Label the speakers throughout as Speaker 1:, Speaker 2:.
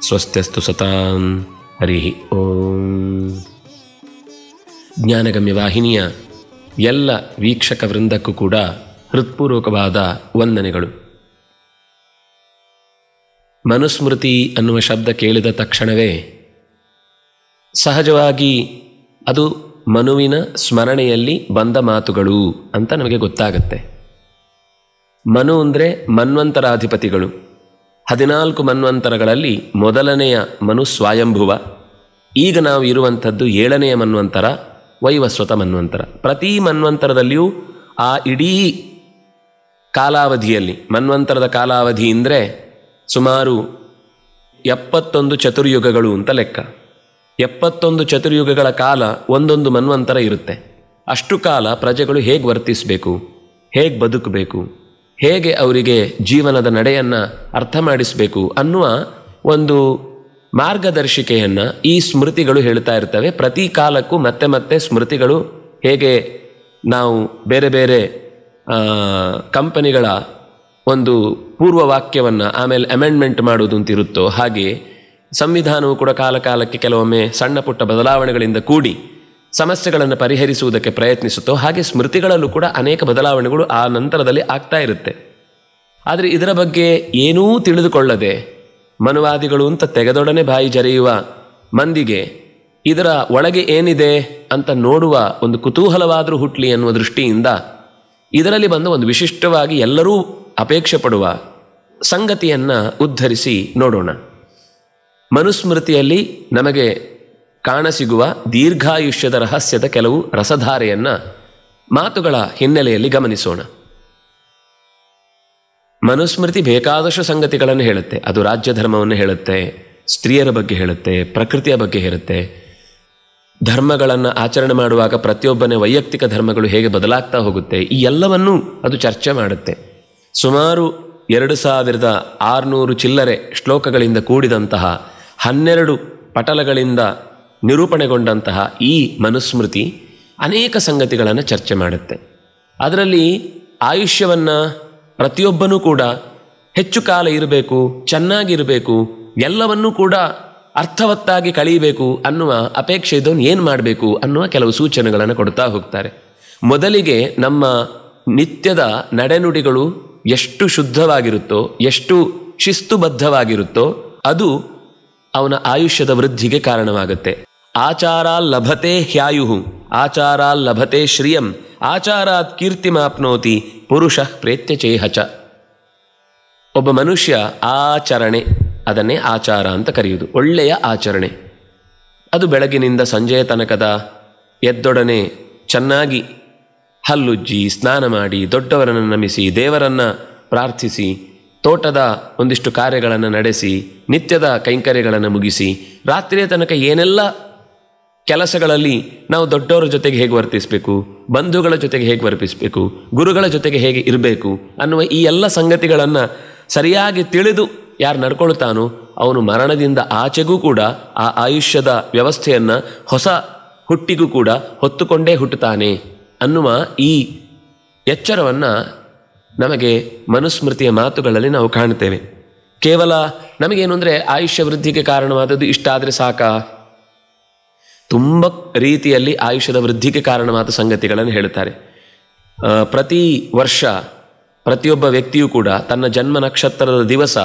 Speaker 1: ಸ್ವಸ್ತ್ಯಸ್ತು ಸತಾಂ ಹರಿ ಓಂ ಜ್ಞಾನಗಮ್ಯ ವಾಹಿನಿಯ ಎಲ್ಲ ವೀಕ್ಷಕ ವೃಂದಕ್ಕೂ ಕೂಡ ಹೃತ್ಪೂರ್ವಕವಾದ ವಂದನೆಗಳು ಮನುಸ್ಮೃತಿ ಅನ್ನುವ ಶಬ್ದ ಕೇಳಿದ ತಕ್ಷಣವೇ ಸಹಜವಾಗಿ ಅದು ಮನುವಿನ ಸ್ಮರಣೆಯಲ್ಲಿ ಬಂದ ಮಾತುಗಳು ಅಂತ ನಮಗೆ ಗೊತ್ತಾಗತ್ತೆ ಮನು ಅಂದರೆ ಮನ್ವಂತರಾಧಿಪತಿಗಳು ಹದಿನಾಲ್ಕು ಮನ್ವಂತರಗಳಲ್ಲಿ ಮೊದಲನೆಯ ಮನು ಸ್ವಾಯಂಭುವ ಈಗ ನಾವು ಇರುವಂಥದ್ದು ಏಳನೆಯ ಮನ್ವಂತರ ವೈವಸ್ವತ ಮನ್ವಂತರ ಪ್ರತಿ ಮನ್ವಂತರದಲ್ಲಿಯೂ ಆ ಇಡೀ ಕಾಲಾವಧಿಯಲ್ಲಿ ಮನ್ವಂತರದ ಕಾಲಾವಧಿ ಅಂದರೆ ಸುಮಾರು ಎಪ್ಪತ್ತೊಂದು ಚತುರ್ಯುಗಗಳು ಅಂತ ಲೆಕ್ಕ ಎಪ್ಪತ್ತೊಂದು ಚತುರ್ಯುಗಗಳ ಕಾಲ ಒಂದೊಂದು ಮನ್ವಂತರ ಇರುತ್ತೆ ಅಷ್ಟು ಕಾಲ ಪ್ರಜೆಗಳು ಹೇಗೆ ವರ್ತಿಸಬೇಕು ಹೇಗೆ ಬದುಕಬೇಕು ಹೇಗೆ ಅವರಿಗೆ ಜೀವನದ ನಡೆಯನ್ನು ಅರ್ಥ ಮಾಡಿಸಬೇಕು ಅನ್ನುವ ಒಂದು ಮಾರ್ಗದರ್ಶಿಕೆಯನ್ನು ಈ ಸ್ಮೃತಿಗಳು ಹೇಳ್ತಾ ಇರ್ತವೆ ಪ್ರತಿ ಕಾಲಕ್ಕೂ ಮತ್ತೆ ಮತ್ತೆ ಸ್ಮೃತಿಗಳು ಹೇಗೆ ನಾವು ಬೇರೆ ಬೇರೆ ಆ, ಕಂಪನಿಗಳ ಒಂದು ಪೂರ್ವ ವಾಕ್ಯವನ್ನು ಆಮೇಲೆ ಅಮೆಂಡ್ಮೆಂಟ್ ಮಾಡೋದು ಅಂತ ಇರುತ್ತೋ ಹಾಗೆ ಸಂವಿಧಾನವು ಕೂಡ ಕಾಲ ಕಾಲಕ್ಕೆ ಕೆಲವೊಮ್ಮೆ ಸಣ್ಣ ಪುಟ್ಟ ಬದಲಾವಣೆಗಳಿಂದ ಕೂಡಿ ಸಮಸ್ಯೆಗಳನ್ನು ಪರಿಹರಿಸುವುದಕ್ಕೆ ಪ್ರಯತ್ನಿಸುತ್ತೋ ಹಾಗೆ ಸ್ಮೃತಿಗಳಲ್ಲೂ ಕೂಡ ಅನೇಕ ಬದಲಾವಣೆಗಳು ಆ ನಂತರದಲ್ಲಿ ಆಗ್ತಾ ಇರುತ್ತೆ ಆದರೆ ಇದರ ಬಗ್ಗೆ ಏನೂ ತಿಳಿದುಕೊಳ್ಳದೆ ಮನುವಾದಿಗಳು ಅಂತ ತೆಗೆದೊಡನೆ ಬಾಯಿ ಜರೆಯುವ ಮಂದಿಗೆ ಇದರ ಒಳಗೆ ಏನಿದೆ ಅಂತ ನೋಡುವ ಒಂದು ಕುತೂಹಲವಾದರೂ ಹುಟ್ಲಿ ಅನ್ನುವ ದೃಷ್ಟಿಯಿಂದ ಇದರಲ್ಲಿ ಬಂದ ಒಂದು ವಿಶಿಷ್ಟವಾಗಿ ಎಲ್ಲರೂ ಅಪೇಕ್ಷೆ ಪಡುವ ಸಂಗತಿಯನ್ನು ಉದ್ಧರಿಸಿ ನೋಡೋಣ ಮನುಸ್ಮೃತಿಯಲ್ಲಿ ನಮಗೆ ಕಾಣಸಿಗುವ ದೀರ್ಘಾಯುಷ್ಯದ ರಹಸ್ಯದ ಕೆಲವು ರಸಧಾರೆಯನ್ನು ಮಾತುಗಳ ಹಿನ್ನೆಲೆಯಲ್ಲಿ ಗಮನಿಸೋಣ ಮನುಸ್ಮೃತಿ ಬೇಕಾದಷ್ಟು ಸಂಗತಿಗಳನ್ನು ಹೇಳುತ್ತೆ ಅದು ರಾಜ್ಯ ಧರ್ಮವನ್ನು ಹೇಳುತ್ತೆ ಸ್ತ್ರೀಯರ ಬಗ್ಗೆ ಹೇಳುತ್ತೆ ಪ್ರಕೃತಿಯ ಬಗ್ಗೆ ಹೇಳುತ್ತೆ ಧರ್ಮಗಳನ್ನು ಆಚರಣೆ ಮಾಡುವಾಗ ಪ್ರತಿಯೊಬ್ಬನೇ ವೈಯಕ್ತಿಕ ಧರ್ಮಗಳು ಹೇಗೆ ಬದಲಾಗ್ತಾ ಹೋಗುತ್ತೆ ಈ ಎಲ್ಲವನ್ನೂ ಅದು ಚರ್ಚೆ ಮಾಡುತ್ತೆ ಸುಮಾರು ಎರಡು ಸಾವಿರದ ಆರುನೂರು ಚಿಲ್ಲರೆ ಶ್ಲೋಕಗಳಿಂದ ಕೂಡಿದಂತಹ ಹನ್ನೆರಡು ಪಟಲಗಳಿಂದ ನಿರೂಪಣೆಗೊಂಡಂತಹ ಈ ಮನುಸ್ಮೃತಿ ಅನೇಕ ಸಂಗತಿಗಳನ್ನು ಚರ್ಚೆ ಮಾಡುತ್ತೆ ಅದರಲ್ಲಿ ಆಯುಷ್ಯವನ್ನು ಪ್ರತಿಯೊಬ್ಬನೂ ಕೂಡ ಹೆಚ್ಚು ಕಾಲ ಇರಬೇಕು ಚೆನ್ನಾಗಿರಬೇಕು ಎಲ್ಲವನ್ನೂ ಕೂಡ ಅರ್ಥವತ್ತಾಗಿ ಕಳೀಬೇಕು ಅನ್ನುವ ಅಪೇಕ್ಷೆ ಇದ್ದವನು ಏನು ಮಾಡಬೇಕು ಅನ್ನುವ ಕೆಲವು ಸೂಚನೆಗಳನ್ನು ಕೊಡ್ತಾ ಹೋಗ್ತಾರೆ ಮೊದಲಿಗೆ ನಮ್ಮ ನಿತ್ಯದ ನಡೆನುಡಿಗಳು ಎಷ್ಟು ಶುದ್ಧವಾಗಿರುತ್ತೋ ಎಷ್ಟು ಶಿಸ್ತುಬದ್ಧವಾಗಿರುತ್ತೋ ಅದು ಅವನ ಆಯುಷ್ಯದ ವೃದ್ಧಿಗೆ ಕಾರಣವಾಗುತ್ತೆ ಆಚಾರ ಲಭತೆ ಹ್ಯಾಯು ಆಚಾರ ಲಭತೆ ಶ್ರಿಯಂ ಆಚಾರಾತ್ ಕೀರ್ತಿಮಾಪ್ನೋತಿ ಪುರುಷ ಪ್ರೇತ್ಯಚೇಹಚ ಒಬ್ಬ ಮನುಷ್ಯ ಆಚರಣೆ ಅದನ್ನೇ ಆಚಾರ ಅಂತ ಕರೆಯುವುದು ಒಳ್ಳೆಯ ಆಚರಣೆ ಅದು ಬೆಳಗಿನಿಂದ ಸಂಜೆಯ ತನಕದ ಎದ್ದೊಡನೆ ಚೆನ್ನಾಗಿ ಹಲ್ಲುಜ್ಜಿ ಸ್ನಾನ ಮಾಡಿ ದೊಡ್ಡವರನ್ನು ನಮಿಸಿ ದೇವರನ್ನು ಪ್ರಾರ್ಥಿಸಿ ತೋಟದ ಒಂದಿಷ್ಟು ಕಾರ್ಯಗಳನ್ನು ನಡೆಸಿ ನಿತ್ಯದ ಕೈಂಕರ್ಯಗಳನ್ನು ಮುಗಿಸಿ ರಾತ್ರಿಯ ತನಕ ಏನೆಲ್ಲ ಕೆಲಸಗಳಲ್ಲಿ ನಾವು ದೊಡ್ಡವರ ಜೊತೆಗೆ ಹೇಗೆ ವರ್ತಿಸಬೇಕು ಬಂಧುಗಳ ಜೊತೆಗೆ ಹೇಗೆ ವರ್ತಿಸಬೇಕು ಗುರುಗಳ ಜೊತೆಗೆ ಹೇಗೆ ಇರಬೇಕು ಅನ್ನುವ ಈ ಎಲ್ಲ ಸಂಗತಿಗಳನ್ನು ಸರಿಯಾಗಿ ತಿಳಿದು ಯಾರು ನಡ್ಕೊಳ್ತಾನೋ ಅವನು ಮರಣದಿಂದ ಆಚೆಗೂ ಕೂಡ ಆ ಆಯುಷ್ಯದ ವ್ಯವಸ್ಥೆಯನ್ನು ಹೊಸ ಹುಟ್ಟಿಗೂ ಕೂಡ ಹೊತ್ತುಕೊಂಡೇ ಹುಟ್ಟುತ್ತಾನೆ ಅನ್ನುವ ಈ ಎಚ್ಚರವನ್ನು ನಮಗೆ ಮನುಸ್ಮೃತಿಯ ಮಾತುಗಳಲ್ಲಿ ನಾವು ಕಾಣ್ತೇವೆ ಕೇವಲ ನಮಗೇನು ಅಂದರೆ ಆಯುಷ್ಯ ವೃದ್ಧಿಗೆ ಕಾರಣವಾದದ್ದು ಇಷ್ಟಾದರೆ ಸಾಕಾ ತುಂಬ ರೀತಿಯಲ್ಲಿ ಆಯುಷ್ಯದ ವೃದ್ಧಿಗೆ ಕಾರಣವಾದ ಸಂಗತಿಗಳನ್ನು ಹೇಳ್ತಾರೆ ಆ, ಪ್ರತಿ ವರ್ಷ ಪ್ರತಿಯೊಬ್ಬ ವ್ಯಕ್ತಿಯೂ ಕೂಡ ತನ್ನ ಜನ್ಮ ನಕ್ಷತ್ರದ ದಿವಸ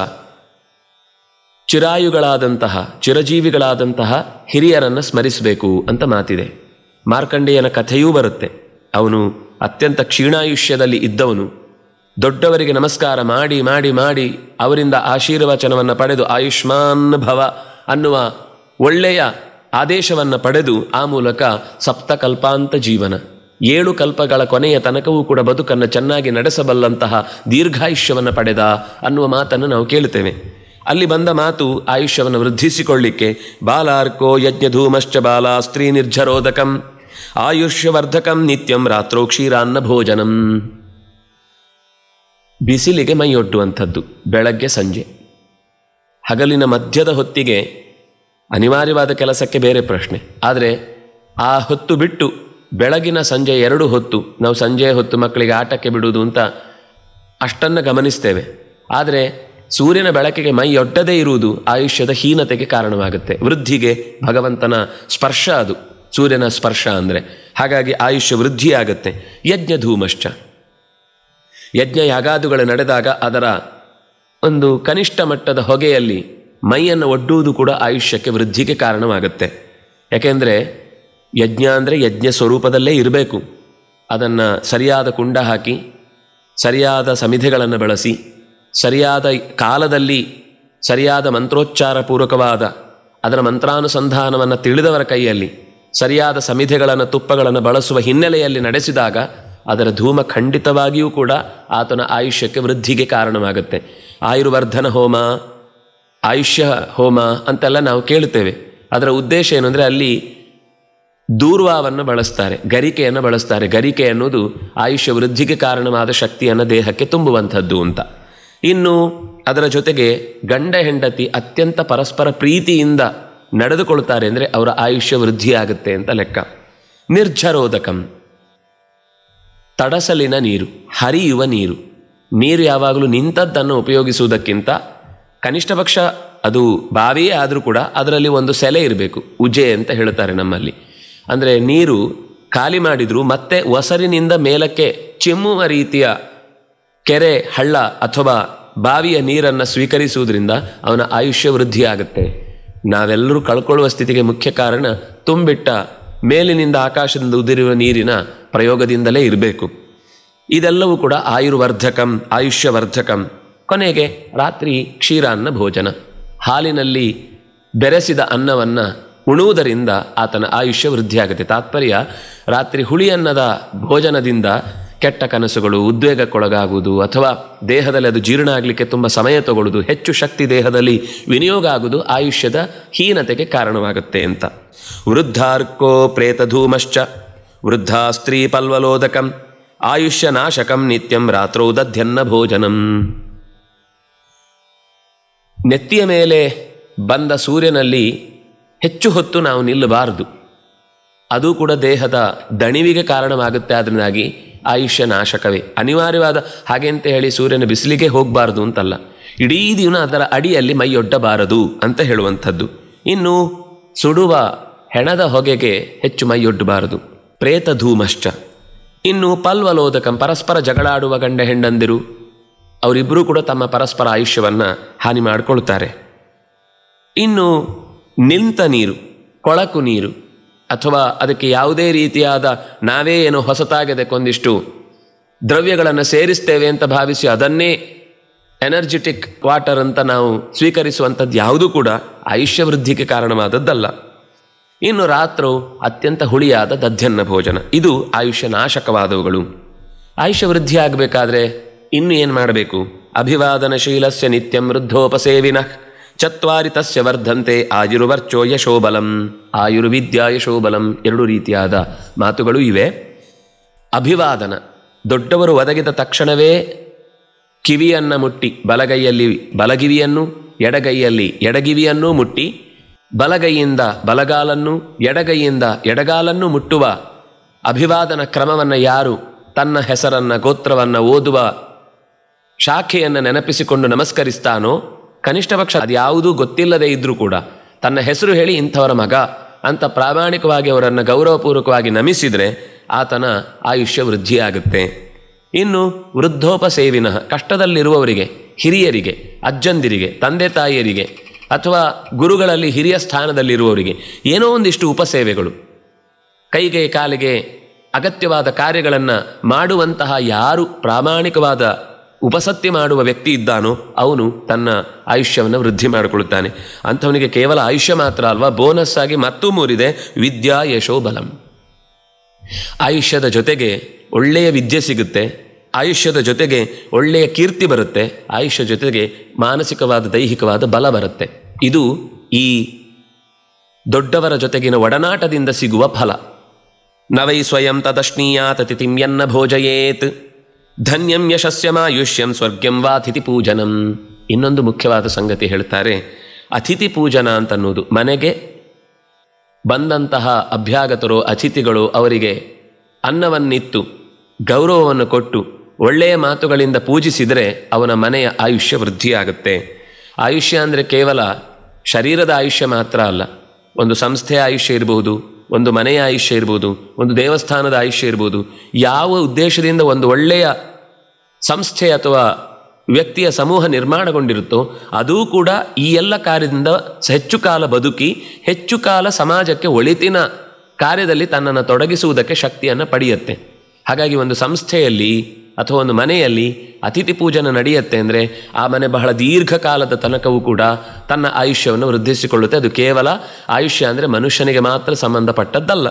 Speaker 1: ಚಿರಾಯುಗಳಾದಂತಹ ಚಿರಜೀವಿಗಳಾದಂತಹ ಹಿರಿಯರನ್ನು ಸ್ಮರಿಸಬೇಕು ಅಂತ ಮಾತಿದೆ ಮಾರ್ಕಂಡೇಯನ ಕಥೆಯೂ ಬರುತ್ತೆ ಅವನು ಅತ್ಯಂತ ಕ್ಷೀಣಾಯುಷ್ಯದಲ್ಲಿ ಇದ್ದವನು ದೊಡ್ಡವರಿಗೆ ನಮಸ್ಕಾರ ಮಾಡಿ ಮಾಡಿ ಮಾಡಿ ಅವರಿಂದ ಆಶೀರ್ವಚನವನ್ನು ಪಡೆದು ಆಯುಷ್ಮಾನ್ ಭವ ಅನ್ನುವ ಒಳ್ಳೆಯ ಆದೇಶವನ್ನು ಪಡೆದು ಆ ಮೂಲಕ ಸಪ್ತಕಲ್ಪಾಂತ ಜೀವನ ಏಳು ಕಲ್ಪಗಳ ಕೊನೆಯ ತನಕವೂ ಕೂಡ ಬದುಕನ್ನು ಚೆನ್ನಾಗಿ ನಡೆಸಬಲ್ಲಂತಹ ದೀರ್ಘಾಯುಷ್ಯವನ್ನು ಪಡೆದ ಅನ್ನುವ ಮಾತನ್ನು ನಾವು ಕೇಳುತ್ತೇವೆ ಅಲ್ಲಿ ಬಂದ ಮಾತು ಆಯುಷ್ಯವನ್ನು ವೃದ್ಧಿಸಿಕೊಳ್ಳಿಕ್ಕೆ ಬಾಲಾರ್ಕೋ ಯಜ್ಞಧೂಮಶ್ಚ ಬಾಲ ಸ್ತ್ರೀ ನಿರ್ಜರೋದಕಂ ಆಯುಷ್ಯವರ್ಧಕಂ ನಿತ್ಯಂ ರಾತ್ರೋ ಕ್ಷೀರಾನ್ನ ಭೋಜನಂ ಬಿಸಿಲಿಗೆ ಮೈಯೊಡ್ಡುವಂಥದ್ದು ಬೆಳಗ್ಗೆ ಸಂಜೆ ಹಗಲಿನ ಮಧ್ಯದ ಹೊತ್ತಿಗೆ ಅನಿವಾರ್ಯವಾದ ಕೆಲಸಕ್ಕೆ ಬೇರೆ ಪ್ರಶ್ನೆ ಆದರೆ ಆ ಹೊತ್ತು ಬಿಟ್ಟು ಬೆಳಗಿನ ಸಂಜೆ ಎರಡು ಹೊತ್ತು ನಾವು ಸಂಜೆಯ ಹೊತ್ತು ಮಕ್ಕಳಿಗೆ ಆಟಕ್ಕೆ ಬಿಡುವುದು ಅಂತ ಅಷ್ಟನ್ನು ಗಮನಿಸ್ತೇವೆ ಆದರೆ ಸೂರ್ಯನ ಬೆಳಕಿಗೆ ಮೈಯೊಡ್ಡದೇ ಇರುವುದು ಆಯುಷ್ಯದ ಹೀನತೆಗೆ ಕಾರಣವಾಗುತ್ತೆ ವೃದ್ಧಿಗೆ ಭಗವಂತನ ಸ್ಪರ್ಶ ಅದು ಸೂರ್ಯನ ಸ್ಪರ್ಶ ಅಂದರೆ ಹಾಗಾಗಿ ಆಯುಷ್ಯ ವೃದ್ಧಿಯಾಗುತ್ತೆ ಯಜ್ಞ ಧೂಮಶ್ಚ ಯಜ್ಞ ಯಾಗಾದುಗಳು ನಡೆದಾಗ ಅದರ ಒಂದು ಕನಿಷ್ಠ ಮಟ್ಟದ ಹೊಗೆಯಲ್ಲಿ ಮೈಯನ್ನು ಒಡ್ಡುವುದು ಕೂಡ ಆಯುಷ್ಯಕ್ಕೆ ವೃದ್ಧಿಗೆ ಕಾರಣವಾಗುತ್ತೆ ಯಾಕೆಂದರೆ ಯಜ್ಞ ಅಂದರೆ ಯಜ್ಞ ಸ್ವರೂಪದಲ್ಲೇ ಇರಬೇಕು ಅದನ್ನು ಸರಿಯಾದ ಕುಂಡ ಹಾಕಿ ಸರಿಯಾದ ಸಮಿಧೆಗಳನ್ನು ಬಳಸಿ ಸರಿಯಾದ ಕಾಲದಲ್ಲಿ ಸರಿಯಾದ ಮಂತ್ರೋಚ್ಚಾರ ಪೂರ್ವಕವಾದ ಅದರ ಮಂತ್ರಾನುಸಂಧಾನವನ್ನು ತಿಳಿದವರ ಕೈಯಲ್ಲಿ ಸರಿಯಾದ ಸಮಿಧೆಗಳನ್ನು ತುಪ್ಪಗಳನ್ನು ಬಳಸುವ ಹಿನ್ನೆಲೆಯಲ್ಲಿ ನಡೆಸಿದಾಗ ಅದರ ಧೂಮ ಖಂಡಿತವಾಗಿಯೂ ಕೂಡ ಆತನ ಆಯುಷ್ಯಕ್ಕೆ ವೃದ್ಧಿಗೆ ಕಾರಣವಾಗುತ್ತೆ ಆಯುರ್ವರ್ಧನ ಹೋಮ ಆಯುಷ್ಯ ಹೋಮ ಅಂತೆಲ್ಲ ನಾವು ಕೇಳುತ್ತೇವೆ ಅದರ ಉದ್ದೇಶ ಏನು ಅಂದರೆ ಅಲ್ಲಿ ದೂರ್ವಾವನ್ನು ಬಳಸ್ತಾರೆ ಗರಿಕೆಯನ್ನು ಬಳಸ್ತಾರೆ ಗರಿಕೆ ಅನ್ನೋದು ಆಯುಷ್ಯ ವೃದ್ಧಿಗೆ ಕಾರಣವಾದ ಶಕ್ತಿಯನ್ನು ದೇಹಕ್ಕೆ ತುಂಬುವಂಥದ್ದು ಅಂತ ಇನ್ನು ಅದರ ಜೊತೆಗೆ ಗಂಡ ಹೆಂಡತಿ ಅತ್ಯಂತ ಪರಸ್ಪರ ಪ್ರೀತಿಯಿಂದ ನಡೆದುಕೊಳ್ತಾರೆ ಅಂದರೆ ಅವರ ಆಯುಷ್ಯ ವೃದ್ಧಿಯಾಗುತ್ತೆ ಅಂತ ಲೆಕ್ಕ ನಿರ್ಜರೋದಕಂ ತಡಸಲಿನ ನೀರು ಹರಿಯುವ ನೀರು ನೀರು ಯಾವಾಗಲೂ ನಿಂತದ್ದನ್ನು ಉಪಯೋಗಿಸುವುದಕ್ಕಿಂತ ಕನಿಷ್ಠ ಪಕ್ಷ ಅದು ಬಾವಿಯೇ ಆದರೂ ಕೂಡ ಅದರಲ್ಲಿ ಒಂದು ಸೆಲೆ ಇರಬೇಕು ಉಜೆ ಅಂತ ಹೇಳ್ತಾರೆ ನಮ್ಮಲ್ಲಿ ಅಂದರೆ ನೀರು ಖಾಲಿ ಮಾಡಿದರೂ ಮತ್ತೆ ಒಸರಿನಿಂದ ಮೇಲಕ್ಕೆ ಚಿಮ್ಮುವ ರೀತಿಯ ಕೆರೆ ಹಳ್ಳ ಅಥವಾ ಬಾವಿಯ ನೀರನ್ನು ಸ್ವೀಕರಿಸುವುದರಿಂದ ಅವನ ಆಯುಷ್ಯ ವೃದ್ಧಿಯಾಗುತ್ತೆ ನಾವೆಲ್ಲರೂ ಕಳ್ಕೊಳ್ಳುವ ಸ್ಥಿತಿಗೆ ಮುಖ್ಯ ಕಾರಣ ತುಂಬಿಟ್ಟ ಮೇಲಿನಿಂದ ಆಕಾಶದಿಂದ ಉದಿರುವ ನೀರಿನ ಪ್ರಯೋಗದಿಂದಲೇ ಇರಬೇಕು ಇದೆಲ್ಲವೂ ಕೂಡ ಆಯುರ್ವರ್ಧಕಂ ಆಯುಷ್ಯವರ್ಧಕಂ ಕೊನೆಗೆ ರಾತ್ರಿ ಕ್ಷೀರಾನ್ನ ಭೋಜನ ಹಾಲಿನಲ್ಲಿ ಬೆರೆಸಿದ ಅನ್ನವನ್ನು ಉಣುವುದರಿಂದ ಆತನ ಆಯುಷ್ಯ ವೃದ್ಧಿಯಾಗುತ್ತೆ ತಾತ್ಪರ್ಯ ರಾತ್ರಿ ಹುಳಿಯನ್ನದ ಭೋಜನದಿಂದ ಕೆಟ್ಟ ಕನಸುಗಳು ಉದ್ವೇಗಕ್ಕೊಳಗಾಗುವುದು ಅಥವಾ ದೇಹದಲ್ಲಿ ಅದು ಜೀರ್ಣ ಆಗಲಿಕ್ಕೆ ತುಂಬ ಸಮಯ ತಗೊಳ್ಳೋದು ಹೆಚ್ಚು ಶಕ್ತಿ ದೇಹದಲ್ಲಿ ವಿನಿಯೋಗ ಆಗುವುದು ಆಯುಷ್ಯದ ಹೀನತೆಗೆ ಕಾರಣವಾಗುತ್ತೆ ಅಂತ ವೃದ್ಧಾರ್ಕೋ ಪ್ರೇತಧೂಮಶ್ಚ ವೃದ್ಧಾ ಸ್ತ್ರೀ ಪಲ್ವಲೋದಕಂ ಆಯುಷ್ಯ ನಾಶಕಂ ನಿತ್ಯಂ ರಾತ್ರೌ ದಧ್ಯನ್ನ ಭೋಜನಂ ನೆತ್ತಿಯ ಮೇಲೆ ಬಂದ ಸೂರ್ಯನಲ್ಲಿ ಹೆಚ್ಚು ಹೊತ್ತು ನಾವು ನಿಲ್ಲಬಾರದು ಅದು ಕೂಡ ದೇಹದ ದಣಿವಿಗೆ ಕಾರಣವಾಗುತ್ತೆ ಅದರಿಂದಾಗಿ ಆಯುಷ್ಯ ನಾಶಕವೇ ಅನಿವಾರ್ಯವಾದ ಹಾಗೆ ಅಂತ ಹೇಳಿ ಸೂರ್ಯನ ಬಿಸಿಲಿಗೆ ಹೋಗಬಾರದು ಅಂತಲ್ಲ ಇಡೀ ದಿನ ಅದರ ಅಡಿಯಲ್ಲಿ ಮೈಯೊಡ್ಡಬಾರದು ಅಂತ ಹೇಳುವಂಥದ್ದು ಇನ್ನು ಸುಡುವ ಹೆಣದ ಹೊಗೆಗೆ ಹೆಚ್ಚು ಮೈಯೊಡ್ಡಬಾರದು ಪ್ರೇತ ಧೂಮಶ್ಚ ಇನ್ನು ಪಲ್ವಲೋದಕಂ ಪರಸ್ಪರ ಜಗಳಾಡುವ ಗಂಡ ಹೆಂಡಂದಿರು ಅವರಿಬ್ಬರೂ ಕೂಡ ತಮ್ಮ ಪರಸ್ಪರ ಆಯುಷ್ಯವನ್ನು ಹಾನಿ ಮಾಡಿಕೊಳ್ತಾರೆ ಇನ್ನು ನಿಂತ ನೀರು ಕೊಳಕು ನೀರು ಅಥವಾ ಅದಕ್ಕೆ ಯಾವುದೇ ರೀತಿಯಾದ ನಾವೇ ಏನೋ ಹೊಸತಾಗಿ ಅದಕ್ಕೊಂದಿಷ್ಟು ದ್ರವ್ಯಗಳನ್ನು ಸೇರಿಸ್ತೇವೆ ಅಂತ ಭಾವಿಸಿ ಅದನ್ನೇ ಎನರ್ಜೆಟಿಕ್ ವಾಟರ್ ಅಂತ ನಾವು ಸ್ವೀಕರಿಸುವಂಥದ್ದು ಯಾವುದೂ ಕೂಡ ಆಯುಷ್ಯ ವೃದ್ಧಿಗೆ ಕಾರಣವಾದದ್ದಲ್ಲ ಇನ್ನು ರಾತ್ರು ಅತ್ಯಂತ ಹುಳಿಯಾದ ದಧ್ಯನ್ನ ಭೋಜನ ಇದು ಆಯುಷ್ಯ ನಾಶಕವಾದವುಗಳು ಆಯುಷ್ಯ ವೃದ್ಧಿ ಆಗಬೇಕಾದ್ರೆ ಇನ್ನು ಏನು ಮಾಡಬೇಕು ಅಭಿವಾದನಶೀಲಸ್ಯ ನಿತ್ಯಂ ವೃದ್ಧೋಪಸೇವಿನಃ ಚತ್ವಾರಿ ತಸ್ಯ ವರ್ಧಂತೆ ಆಯುರ್ವರ್ಚೋ ಯಶೋಬಲಂ ಆಯುರ್ವಿದ್ಯಾ ಯಶೋಬಲಂ ಎರಡು ರೀತಿಯಾದ ಮಾತುಗಳು ಇವೆ ಅಭಿವಾದನ ದೊಡ್ಡವರು ಒದಗಿದ ತಕ್ಷಣವೇ ಕಿವಿಯನ್ನು ಮುಟ್ಟಿ ಬಲಗೈಯಲ್ಲಿ ಬಲಗಿವಿಯನ್ನು ಎಡಗೈಯಲ್ಲಿ ಎಡಗಿವಿಯನ್ನೂ ಮುಟ್ಟಿ ಬಲಗೈಯಿಂದ ಬಲಗಾಲನ್ನು ಎಡಗೈಯಿಂದ ಎಡಗಾಲನ್ನು ಮುಟ್ಟುವ ಅಭಿವಾದನ ಕ್ರಮವನ್ನು ಯಾರು ತನ್ನ ಹೆಸರನ್ನು ಗೋತ್ರವನ್ನು ಓದುವ ಶಾಖೆಯನ್ನು ನೆನಪಿಸಿಕೊಂಡು ನಮಸ್ಕರಿಸ್ತಾನೋ ಕನಿಷ್ಠ ಪಕ್ಷ ಅದ್ಯಾವುದೂ ಗೊತ್ತಿಲ್ಲದೆ ಇದ್ದರೂ ಕೂಡ ತನ್ನ ಹೆಸರು ಹೇಳಿ ಇಂಥವರ ಮಗ ಅಂತ ಪ್ರಾಮಾಣಿಕವಾಗಿ ಅವರನ್ನು ಗೌರವಪೂರ್ವಕವಾಗಿ ನಮಿಸಿದರೆ ಆತನ ಆಯುಷ್ಯ ವೃದ್ಧಿಯಾಗುತ್ತೆ ಇನ್ನು ವೃದ್ಧೋಪಸೇವಿನ ಕಷ್ಟದಲ್ಲಿರುವವರಿಗೆ ಹಿರಿಯರಿಗೆ ಅಜ್ಜಂದಿರಿಗೆ ತಂದೆ ತಾಯಿಯರಿಗೆ ಅಥವಾ ಗುರುಗಳಲ್ಲಿ ಹಿರಿಯ ಸ್ಥಾನದಲ್ಲಿರುವವರಿಗೆ ಏನೋ ಒಂದಿಷ್ಟು ಉಪಸೇವೆಗಳು ಕೈಗೆ ಕಾಲಿಗೆ ಅಗತ್ಯವಾದ ಕಾರ್ಯಗಳನ್ನು ಮಾಡುವಂತಹ ಯಾರು ಪ್ರಾಮಾಣಿಕವಾದ ಉಪಸತ್ಯ ಮಾಡುವ ವ್ಯಕ್ತಿ ಇದ್ದಾನೋ ಅವನು ತನ್ನ ಆಯುಷ್ಯವನ್ನು ವೃದ್ಧಿ ಮಾಡಿಕೊಳ್ಳುತ್ತಾನೆ ಅಂಥವನಿಗೆ ಕೇವಲ ಆಯುಷ್ಯ ಮಾತ್ರ ಅಲ್ವಾ ಬೋನಸ್ ಆಗಿ ಮತ್ತೂ ಮೂರಿದೆ ವಿದ್ಯಾ ಯಶೋ ಬಲಂ ಆಯುಷ್ಯದ ಜೊತೆಗೆ ಒಳ್ಳೆಯ ವಿದ್ಯೆ ಸಿಗುತ್ತೆ ಆಯುಷ್ಯದ ಜೊತೆಗೆ ಒಳ್ಳೆಯ ಕೀರ್ತಿ ಬರುತ್ತೆ ಆಯುಷ್ಯ ಜೊತೆಗೆ ಮಾನಸಿಕವಾದ ದೈಹಿಕವಾದ ಬಲ ಬರುತ್ತೆ ಇದು ಈ ದೊಡ್ಡವರ ಜೊತೆಗಿನ ಒಡನಾಟದಿಂದ ಸಿಗುವ ಫಲ ನವೈ ಸ್ವಯಂ ತದಶ್ನೀಯಾತ ತಿಥಿಂ ಯನ್ನ ಭೋಜಯೇತ್ ಧನ್ಯಂ ಯಶಸ್ಯಮಾಯುಷ್ಯಂ ಸ್ವರ್ಗ್ಯಂ ವಾ ಅತಿಥಿ ಪೂಜನಂ ಇನ್ನೊಂದು ಮುಖ್ಯವಾದ ಸಂಗತಿ ಹೇಳ್ತಾರೆ ಅತಿಥಿ ಪೂಜನ ಅಂತನ್ನುವುದು ಮನೆಗೆ ಬಂದಂತಹ ಅಭ್ಯಾಗತರು ಅತಿಥಿಗಳು ಅವರಿಗೆ ಅನ್ನವನ್ನಿತ್ತು ಗೌರವವನ್ನು ಕೊಟ್ಟು ಒಳ್ಳೆಯ ಮಾತುಗಳಿಂದ ಪೂಜಿಸಿದರೆ ಅವನ ಮನೆಯ ಆಯುಷ್ಯ ವೃದ್ಧಿಯಾಗುತ್ತೆ ಆಯುಷ್ಯ ಅಂದರೆ ಕೇವಲ ಶರೀರದ ಆಯುಷ್ಯ ಮಾತ್ರ ಅಲ್ಲ ಒಂದು ಸಂಸ್ಥೆಯ ಆಯುಷ್ಯ ಇರಬಹುದು ಒಂದು ಮನೆಯ ಆಯುಷ್ಯ ಇರ್ಬೋದು ಒಂದು ದೇವಸ್ಥಾನದ ಆಯುಷ್ಯ ಇರ್ಬೋದು ಯಾವ ಉದ್ದೇಶದಿಂದ ಒಂದು ಒಳ್ಳೆಯ ಸಂಸ್ಥೆ ಅಥವಾ ವ್ಯಕ್ತಿಯ ಸಮೂಹ ನಿರ್ಮಾಣಗೊಂಡಿರುತ್ತೋ ಅದೂ ಕೂಡ ಈ ಎಲ್ಲ ಕಾರ್ಯದಿಂದ ಹೆಚ್ಚು ಕಾಲ ಬದುಕಿ ಹೆಚ್ಚು ಕಾಲ ಸಮಾಜಕ್ಕೆ ಒಳಿತಿನ ಕಾರ್ಯದಲ್ಲಿ ತನ್ನನ್ನು ತೊಡಗಿಸುವುದಕ್ಕೆ ಶಕ್ತಿಯನ್ನು ಪಡೆಯುತ್ತೆ ಹಾಗಾಗಿ ಒಂದು ಸಂಸ್ಥೆಯಲ್ಲಿ ಅಥವಾ ಒಂದು ಮನೆಯಲ್ಲಿ ಅತಿಥಿ ಪೂಜನ ನಡೆಯುತ್ತೆ ಅಂದರೆ ಆ ಮನೆ ಬಹಳ ದೀರ್ಘಕಾಲದ ತನಕವೂ ಕೂಡ ತನ್ನ ಆಯುಷ್ಯವನ್ನು ವೃದ್ಧಿಸಿಕೊಳ್ಳುತ್ತೆ ಅದು ಕೇವಲ ಆಯುಷ್ಯ ಅಂದರೆ ಮನುಷ್ಯನಿಗೆ ಮಾತ್ರ ಸಂಬಂಧಪಟ್ಟದ್ದಲ್ಲ